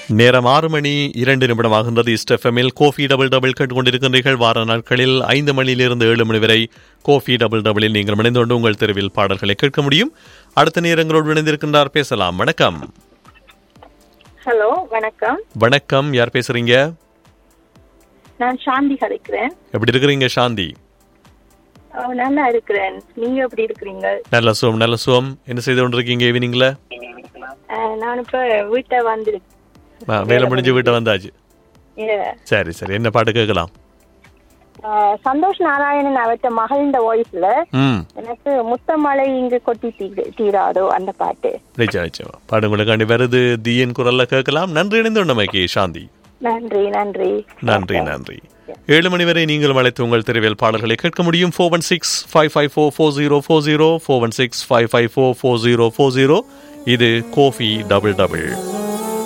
நேரம் ஆறு மணி இரண்டு நிமிடமாகின்றது இஸ்டெஃபமில் கோஃபி டபுள் டபுள் கேட்டுக்கொண்டிருக்கின்றீர்கள் வார நாட்களில் ஐந்து மணியிலிருந்து ஏழு மணி வரை கோஃபி டபுள் டபுளில் நீங்கள் இணைந்து கொண்டு உங்கள் தெருவில் பாடல்களை கேட்க முடியும் அடுத்த நேரங்களோடு இணைந்திருக்கின்றார் பேசலாம் வணக்கம் ஹலோ வணக்கம் வணக்கம் யார் பேசுறீங்க நான் சாந்தி கதைக்கிறேன் எப்படி இருக்கிறீங்க சாந்தி அஹ் நல்லா இருக்கிறேன் நீங்க எப்படி இருக்கிறீங்க நல்ல சுகம் நல்ல சுகம் என்ன செய்து கொண்டிருக்கீங்க ஈவினிங்ல அஹ் நான் இப்ப வீட்டை வந்திருக்கேன் ஆ, வேலை முடிஞ்சு வீட்டை வந்தாச்சு Yeah. சரி சரி என்ன பாட்டு கேட்கலாம் அஹ் சந்தோஷ் நாராயணன் அவற்ற மகளிந்த வாய்ஸ்ல ம் எனக்கு முத்தமலை இங்கு கொட்டி தீ- தீராதோ அந்த பாட்டு நிச்சயம் நிச்சயம் பாடு உங்களுக்காண்டி வருது தீயன் குரல்ல கேட்கலாம் நன்றி இணைந்து உண்டமைக்கு சாந்தி நன்றி நன்றி நன்றி நன்றி ஏழு மணி வரை நீங்கள் அழைத்து உங்கள் தெருவில் பாடல்களை கேட்க முடியும் four one six five five four four zero four zero four one six five five four four zero four zero இது கோஃபி டபுள் டபுள்